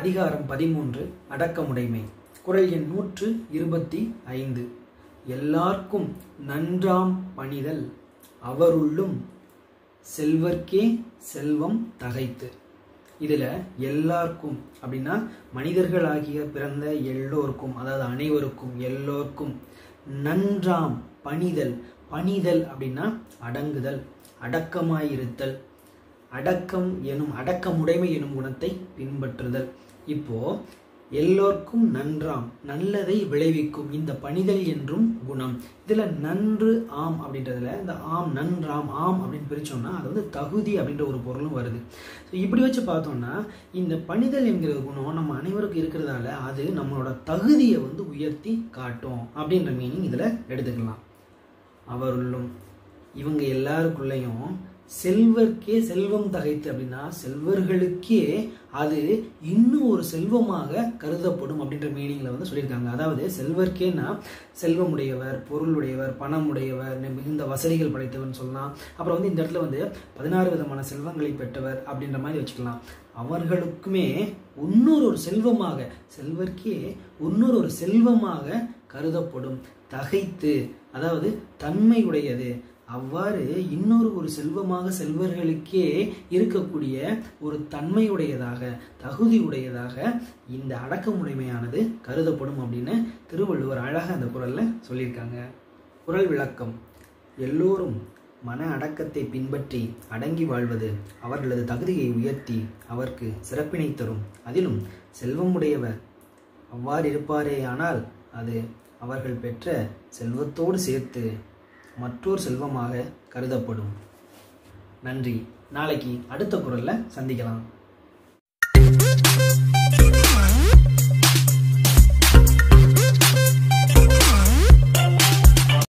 அதிகாரம் பதிமூன்று அடக்கமுடைமை குரல் எண் நூற்று இருபத்தி ஐந்து எல்லார்க்கும் நன்றாம் பணிதல் அவருள்ளும் செல்வர்க்கே செல்வம் தகைத்து இதில் எல்லாருக்கும் அப்படின்னா மனிதர்களாகிய பிறந்த எல்லோருக்கும் அதாவது அனைவருக்கும் எல்லோருக்கும் நன்றாம் பணிதல் பணிதல் அப்படின்னா அடங்குதல் அடக்கமாயிருத்தல் அடக்கம் எனும் அடக்கமுடைமை எனும் குணத்தை பின்பற்றுதல் இப்போ எல்லோர்க்கும் நன்றாம் நல்லதை விளைவிக்கும் இந்த பணிதல் என்றும் குணம் இதுல நன்று ஆம் அப்படின்றதுல இந்த ஆம் நன்றாம் ஆம் அப்படின்னு பிரிச்சோம்னா அது வந்து தகுதி அப்படின்ற ஒரு பொருளும் வருது ஸோ இப்படி வச்சு பார்த்தோம்னா இந்த பணிதல் என்கிற குணம் நம்ம அனைவருக்கும் இருக்கிறதால அது நம்மளோட தகுதியை வந்து உயர்த்தி காட்டும் அப்படின்ற மீனிங் இதுல எடுத்துக்கலாம் அவருள்ளும் இவங்க எல்லாருக்குள்ளேயும் செல்வர்க்கே செல்வம் தகைத்து அப்படின்னா செல்வர்களுக்கே அது இன்னும் ஒரு செல்வமாக கருதப்படும் அப்படின்ற மீனிங்ல வந்து சொல்லியிருக்காங்க அதாவது செல்வர்க்கேனா செல்வமுடையவர் பொருளுடையவர் பணமுடையவர் மிகுந்த வசதிகள் படைத்தவர்னு சொல்லலாம் அப்புறம் வந்து இந்த இடத்துல வந்து பதினாறு விதமான செல்வங்களை பெற்றவர் அப்படின்ற மாதிரி வச்சுக்கலாம் அவர்களுக்குமே இன்னொரு ஒரு செல்வமாக செல்வர்க்கே இன்னொரு ஒரு செல்வமாக கருதப்படும் தகைத்து அதாவது தன்மையுடையது அவ்வாறு இன்னொரு ஒரு செல்வமாக செல்வர்களுக்கே இருக்கக்கூடிய ஒரு தன்மையுடையதாக தகுதியுடையதாக இந்த அடக்கமுடைமையானது கருதப்படும் அப்படின்னு திருவள்ளுவர் அழகாக அந்த குரல்ல சொல்லியிருக்காங்க குரல் விளக்கம் எல்லோரும் மன அடக்கத்தை பின்பற்றி அடங்கி வாழ்வது அவர்களது தகுதியை உயர்த்தி அவருக்கு சிறப்பினை தரும் அதிலும் செல்வமுடையவர் அவ்வாறு இருப்பாரே ஆனால் அது அவர்கள் பெற்ற செல்வத்தோடு சேர்த்து மற்றொரு செல்வமாக கருதப்படும் நன்றி நாளைக்கு அடுத்த குரல்ல சந்திக்கலாம்